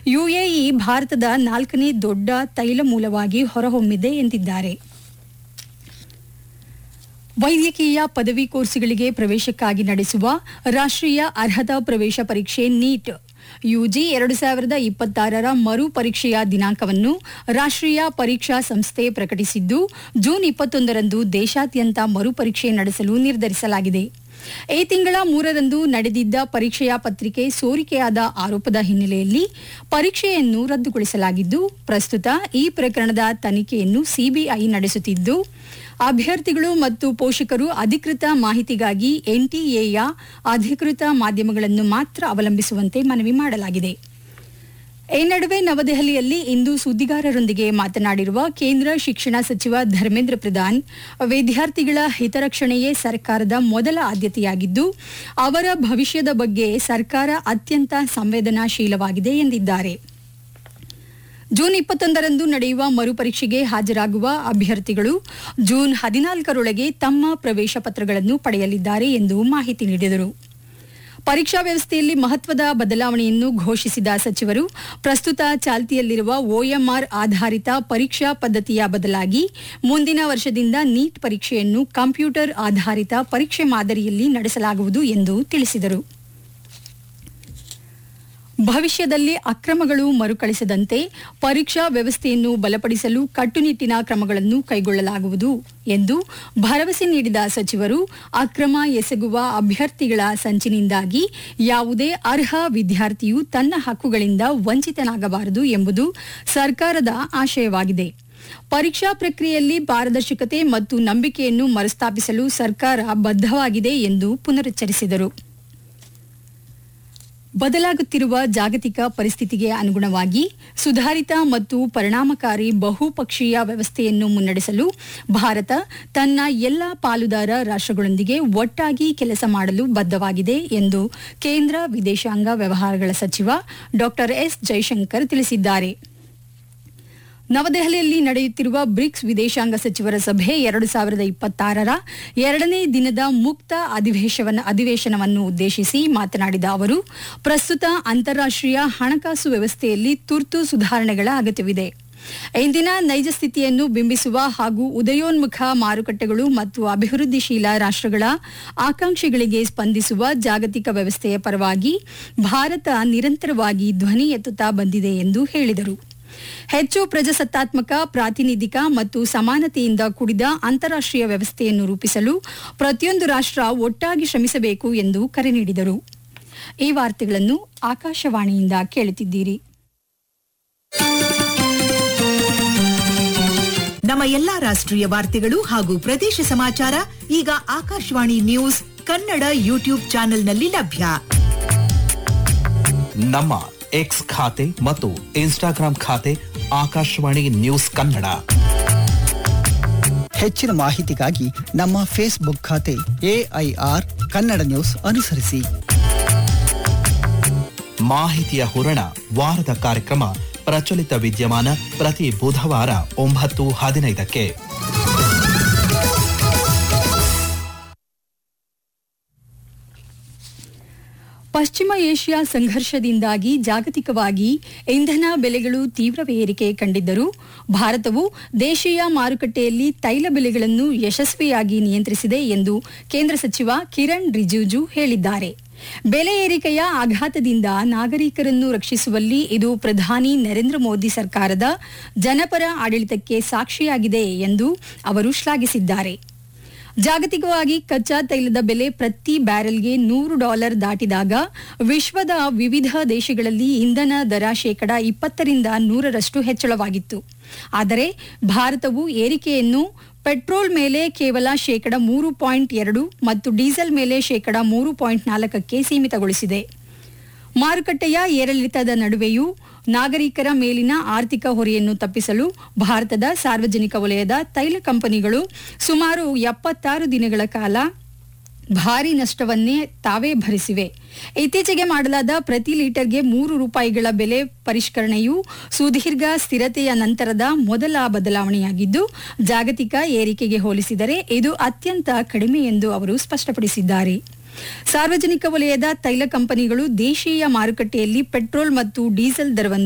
UAE ಭಾರತದ ನಾಲ್ಕನೇ ದೊಡ್ಡ ತೈಲ ಮೂಲವಾಗಿ ಹೊರಹೊಮ್ಮಿದೆ ಎಂದಿದ್ದಾರೆ ವೈದ್ಯಕೀಯ ಪದವಿ ಕೋರ್ಸುಗಳಿಗೆ ಪ್ರವೇಶಕ್ಕಾಗಿ ನಡೆಸುವ ರಾಷ್ಟ್ರೀಯ ಅರ್ಹತಾ ಪ್ರವೇಶ ಪರೀಕ್ಷೆ ನೀಟ್ ಯುಜಿ ಎರಡು ಸಾವಿರದ ಇಪ್ಪತ್ತಾರರ ಮರು ಪರೀಕ್ಷೆಯ ದಿನಾಂಕವನ್ನು ರಾಷ್ಟ್ರೀಯ ಪರೀಕ್ಷಾ ಸಂಸ್ಥೆ ಪ್ರಕಟಿಸಿದ್ದು ಜೂನ್ ಇಪ್ಪತ್ತೊಂದರಂದು ದೇಶಾದ್ಯಂತ ಮರುಪರೀಕ್ಷೆ ನಡೆಸಲು ನಿರ್ಧರಿಸಲಾಗಿದೆ ಈ ತಿಂಗಳ ಮೂರರಂದು ನಡೆದಿದ್ದ ಪರೀಕ್ಷೆಯ ಪತ್ರಿಕೆ ಸೋರಿಕೆಯಾದ ಆರೋಪದ ಹಿನ್ನೆಲೆಯಲ್ಲಿ ಪರೀಕ್ಷೆಯನ್ನು ರದ್ದುಗೊಳಿಸಲಾಗಿದ್ದು ಪ್ರಸ್ತುತ ಈ ಪ್ರಕರಣದ ತನಿಖೆಯನ್ನು ಸಿಬಿಐ ನಡೆಸುತ್ತಿದ್ದು ಅಭ್ಯರ್ಥಿಗಳು ಮತ್ತು ಪೋಷಕರು ಅಧಿಕೃತ ಮಾಹಿತಿಗಾಗಿ ಎನ್ಟಿಎಯ ಅಧಿಕೃತ ಮಾಧ್ಯಮಗಳನ್ನು ಮಾತ್ರ ಅವಲಂಬಿಸುವಂತೆ ಮನವಿ ಮಾಡಲಾಗಿದೆ ಈ ನಡುವೆ ನವದೆಹಲಿಯಲ್ಲಿ ಇಂದು ಸುದ್ದಿಗಾರರೊಂದಿಗೆ ಮಾತನಾಡಿರುವ ಕೇಂದ್ರ ಶಿಕ್ಷಣ ಸಚಿವ ಧರ್ಮೇಂದ್ರ ಪ್ರಧಾನ್ ವಿದ್ಯಾರ್ಥಿಗಳ ಹಿತರಕ್ಷಣೆಯೇ ಸರ್ಕಾರದ ಮೊದಲ ಆದ್ಯತೆಯಾಗಿದ್ದು ಅವರ ಭವಿಷ್ಯದ ಬಗ್ಗೆ ಸರ್ಕಾರ ಅತ್ಯಂತ ಸಂವೇದನಾಶೀಲವಾಗಿದೆ ಎಂದಿದ್ದಾರೆ ಜೂನ್ ಇಪ್ಪತ್ತೊಂದರಂದು ನಡೆಯುವ ಮರುಪರೀಕ್ಷೆಗೆ ಹಾಜರಾಗುವ ಅಭ್ಯರ್ಥಿಗಳು ಜೂನ್ ಹದಿನಾಲ್ಕರೊಳಗೆ ತಮ್ಮ ಪ್ರವೇಶ ಪತ್ರಗಳನ್ನು ಪಡೆಯಲಿದ್ದಾರೆ ಎಂದು ಮಾಹಿತಿ ನೀಡಿದರು ಪರೀಕ್ಷಾ ವ್ಯವಸ್ಥೆಯಲ್ಲಿ ಮಹತ್ವದ ಬದಲಾವಣೆಯನ್ನು ಘೋಷಿಸಿದ ಸಚಿವರು ಪ್ರಸ್ತುತ ಚಾಲ್ತಿಯಲ್ಲಿರುವ ಒಎಂಆರ್ ಆಧಾರಿತ ಪರೀಕ್ಷಾ ಪದ್ಧತಿಯ ಬದಲಾಗಿ ಮುಂದಿನ ವರ್ಷದಿಂದ ನೀಟ್ ಪರೀಕ್ಷೆಯನ್ನು ಕಂಪ್ಯೂಟರ್ ಆಧಾರಿತ ಪರೀಕ್ಷೆ ಮಾದರಿಯಲ್ಲಿ ನಡೆಸಲಾಗುವುದು ಎಂದು ತಿಳಿಸಿದರು ಭವಿಷ್ಯದಲ್ಲಿ ಅಕ್ರಮಗಳು ಮರುಕಳಿಸದಂತೆ ಪರೀಕ್ಷಾ ವ್ಯವಸ್ಥೆಯನ್ನು ಬಲಪಡಿಸಲು ಕಟ್ಟುನಿಟ್ಟಿನ ಕ್ರಮಗಳನ್ನು ಕೈಗೊಳ್ಳಲಾಗುವುದು ಎಂದು ಭರವಸೆ ನೀಡಿದ ಸಚಿವರು ಅಕ್ರಮ ಎಸಗುವ ಅಭ್ಯರ್ಥಿಗಳ ಸಂಚಿನಿಂದಾಗಿ ಯಾವುದೇ ಅರ್ಹ ವಿದ್ಯಾರ್ಥಿಯು ತನ್ನ ಹಕ್ಕುಗಳಿಂದ ವಂಚಿತನಾಗಬಾರದು ಎಂಬುದು ಸರ್ಕಾರದ ಆಶಯವಾಗಿದೆ ಪರೀಕ್ಷಾ ಪ್ರಕ್ರಿಯೆಯಲ್ಲಿ ಪಾರದರ್ಶಕತೆ ಮತ್ತು ನಂಬಿಕೆಯನ್ನು ಮರುಸ್ಥಾಪಿಸಲು ಸರ್ಕಾರ ಬದ್ಧವಾಗಿದೆ ಎಂದು ಪುನರುಚ್ಚರಿಸಿದರು ಬದಲಾಗುತ್ತಿರುವ ಜಾಗತಿಕ ಪರಿಸ್ಥಿತಿಗೆ ಅನುಗುಣವಾಗಿ ಸುಧಾರಿತ ಮತ್ತು ಪರಿಣಾಮಕಾರಿ ಬಹುಪಕ್ಷೀಯ ವ್ಯವಸ್ಥೆಯನ್ನು ಮುನ್ನಡೆಸಲು ಭಾರತ ತನ್ನ ಎಲ್ಲ ಪಾಲುದಾರ ರಾಷ್ಟ್ರಗಳೊಂದಿಗೆ ಒಟ್ಟಾಗಿ ಕೆಲಸ ಮಾಡಲು ಬದ್ಧವಾಗಿದೆ ಎಂದು ಕೇಂದ್ರ ವಿದೇಶಾಂಗ ವ್ಯವಹಾರಗಳ ಸಚಿವ ಡಾ ಎಸ್ ಜೈಶಂಕರ್ ತಿಳಿಸಿದ್ದಾರೆ ನವದೆಹಲಿಯಲ್ಲಿ ನಡೆಯುತ್ತಿರುವ ಬ್ರಿಕ್ಸ್ ವಿದೇಶಾಂಗ ಸಚಿವರ ಸಭೆ ಎರಡು ಸಾವಿರದ ಇಪ್ಪತ್ತಾರರ ಎರಡನೇ ದಿನದ ಮುಕ್ತ ಅಧಿವೇಶವನ ಅಧಿವೇಶನವನ್ನು ಉದ್ದೇಶಿಸಿ ಮಾತನಾಡಿದ ಅವರು ಪ್ರಸ್ತುತ ಅಂತಾರಾಷ್ಟ್ರೀಯ ಹಣಕಾಸು ವ್ಯವಸ್ಥೆಯಲ್ಲಿ ತುರ್ತು ಸುಧಾರಣೆಗಳ ಅಗತ್ಯವಿದೆ ಇಂದಿನ ನೈಜ ಸ್ಥಿತಿಯನ್ನು ಬಿಂಬಿಸುವ ಹಾಗೂ ಉದಯೋನ್ಮುಖ ಮಾರುಕಟ್ಟೆಗಳು ಮತ್ತು ಅಭಿವೃದ್ಧಿಶೀಲ ರಾಷ್ಟ್ರಗಳ ಆಕಾಂಕ್ಷೆಗಳಿಗೆ ಸ್ಪಂದಿಸುವ ಜಾಗತಿಕ ವ್ಯವಸ್ಥೆಯ ಪರವಾಗಿ ಭಾರತ ನಿರಂತರವಾಗಿ ಧ್ವನಿ ಎತ್ತುತ್ತಾ ಬಂದಿದೆ ಎಂದು ಹೇಳಿದರು ಹೆಚ್ಚು ಪ್ರಜಾಸತ್ತಾತ್ಮಕ ಪ್ರಾತಿನಿಧಿಕ ಮತ್ತು ಸಮಾನತೆಯಿಂದ ಕೂಡಿದ ಅಂತಾರಾಷ್ಟ್ರೀಯ ವ್ಯವಸ್ಥೆಯನ್ನು ರೂಪಿಸಲು ಪ್ರತಿಯೊಂದು ರಾಷ್ಟ್ರ ಒಟ್ಟಾಗಿ ಶ್ರಮಿಸಬೇಕು ಎಂದು ಕರೆ ನೀಡಿದರು ಈ ವಾರ್ತೆಗಳನ್ನು ಆಕಾಶವಾಣಿಯಿಂದ ಕೇಳುತ್ತಿದ್ದೀರಿ ನಮ್ಮ ಎಲ್ಲಾ ರಾಷ್ಟ್ರೀಯ ವಾರ್ತೆಗಳು ಹಾಗೂ ಪ್ರದೇಶ ಸಮಾಚಾರ ಈಗ ಆಕಾಶವಾಣಿ ನ್ಯೂಸ್ ಕನ್ನಡ ಯೂಟ್ಯೂಬ್ ಚಾನೆಲ್ನಲ್ಲಿ ಲಭ್ಯ ನಮ್ಮ ಎಕ್ಸ್ ಖಾತೆ ಮತ್ತು ಇನ್ಸ್ಟಾಗ್ರಾಂ ಖಾತೆ ಆಕಾಶವಾಣಿ ನ್ಯೂಸ್ ಕನ್ನಡ ಹೆಚ್ಚಿನ ಮಾಹಿತಿಗಾಗಿ ನಮ್ಮ ಫೇಸ್ಬುಕ್ ಖಾತೆ ಎಐಆರ್ ಕನ್ನಡ ನ್ಯೂಸ್ ಅನುಸರಿಸಿ ಮಾಹಿತಿಯ ಹೂರಣ ವಾರದ ಕಾರ್ಯಕ್ರಮ ಪ್ರಚಲಿತ ವಿದ್ಯಮಾನ ಪ್ರತಿ ಬುಧವಾರ ಒಂಬತ್ತು ಹದಿನೈದಕ್ಕೆ ಪಶ್ಚಿಮ ಏಷ್ಯಾ ಸಂಘರ್ಷದಿಂದಾಗಿ ಜಾಗತಿಕವಾಗಿ ಇಂಧನ ಬೆಲೆಗಳು ತೀವ್ರ ಏರಿಕೆ ಕಂಡಿದ್ದರೂ ಭಾರತವು ದೇಶೀಯ ಮಾರುಕಟ್ಟೆಯಲ್ಲಿ ತೈಲ ಬೆಲೆಗಳನ್ನು ಯಶಸ್ವಿಯಾಗಿ ನಿಯಂತ್ರಿಸಿದೆ ಎಂದು ಕೇಂದ್ರ ಸಚಿವ ಕಿರಣ್ ರಿಜಿಜು ಹೇಳಿದ್ದಾರೆ ಬೆಲೆ ಏರಿಕೆಯ ಆಘಾತದಿಂದ ನಾಗರಿಕರನ್ನು ರಕ್ಷಿಸುವಲ್ಲಿ ಇದು ಪ್ರಧಾನಿ ನರೇಂದ್ರ ಮೋದಿ ಸರ್ಕಾರದ ಜನಪರ ಆಡಳಿತಕ್ಕೆ ಸಾಕ್ಷಿಯಾಗಿದೆ ಎಂದು ಅವರು ಶ್ಲಾಘಿಸಿದ್ದಾರೆ ಜಾಗತಿಕವಾಗಿ ಕಚ್ಚಾ ತೈಲದ ಬೆಲೆ ಪ್ರತಿ ಬ್ಯಾರೆಲ್ಗೆ ನೂರು ಡಾಲರ್ ದಾಟಿದಾಗ ವಿಶ್ವದ ವಿವಿಧ ದೇಶಗಳಲ್ಲಿ ಇಂಧನ ದರ ಶೇಕಡ ಇಪ್ಪತ್ತರಿಂದ ನೂರರಷ್ಟು ಹೆಚ್ಚಳವಾಗಿತ್ತು ಆದರೆ ಭಾರತವು ಏರಿಕೆಯನ್ನು ಪೆಟ್ರೋಲ್ ಮೇಲೆ ಕೇವಲ ಶೇಕಡ ಮೂರು ಪಾಯಿಂಟ್ ಎರಡು ಮತ್ತು ಡೀಸೆಲ್ ಮೇಲೆ ಶೇಕಡ ಮೂರು ಪಾಯಿಂಟ್ ನಾಲ್ಕಕ್ಕೆ ಸೀಮಿತಗೊಳಿಸಿದೆ ಮಾರುಕಟ್ಟೆಯ ಏರಿಳಿತದ ನಡುವೆಯೂ ನಾಗರಿಕರ ಮೇಲಿನ ಆರ್ಥಿಕ ಹೊರೆಯನ್ನು ತಪ್ಪಿಸಲು ಭಾರತದ ಸಾರ್ವಜನಿಕ ವಲಯದ ತೈಲ ಕಂಪನಿಗಳು ಸುಮಾರು ಎಪ್ಪತ್ತಾರು ದಿನಗಳ ಕಾಲ ಭಾರಿ ನಷ್ಟವನ್ನೇ ತಾವೇ ಭರಿಸಿವೆ ಇತ್ತೀಚೆಗೆ ಮಾಡಲಾದ ಪ್ರತಿ ಲೀಟರ್ಗೆ ಮೂರು ರೂಪಾಯಿಗಳ ಬೆಲೆ ಪರಿಷ್ಕರಣೆಯು ಸುದೀರ್ಘ ಸ್ಥಿರತೆಯ ನಂತರದ ಮೊದಲ ಬದಲಾವಣೆಯಾಗಿದ್ದು ಜಾಗತಿಕ ಏರಿಕೆಗೆ ಹೋಲಿಸಿದರೆ ಇದು ಅತ್ಯಂತ ಕಡಿಮೆ ಎಂದು ಅವರು ಸ್ಪಷ್ಟಪಡಿಸಿದ್ದಾರೆ ಸಾರ್ವಜನಿಕ ವಲಯದ ತೈಲ ಕಂಪನಿಗಳು ದೇಶೀಯ ಮಾರುಕಟ್ಟೆಯಲ್ಲಿ ಪೆಟ್ರೋಲ್ ಮತ್ತು ಡೀಸೆಲ್ ದರವನ್ನು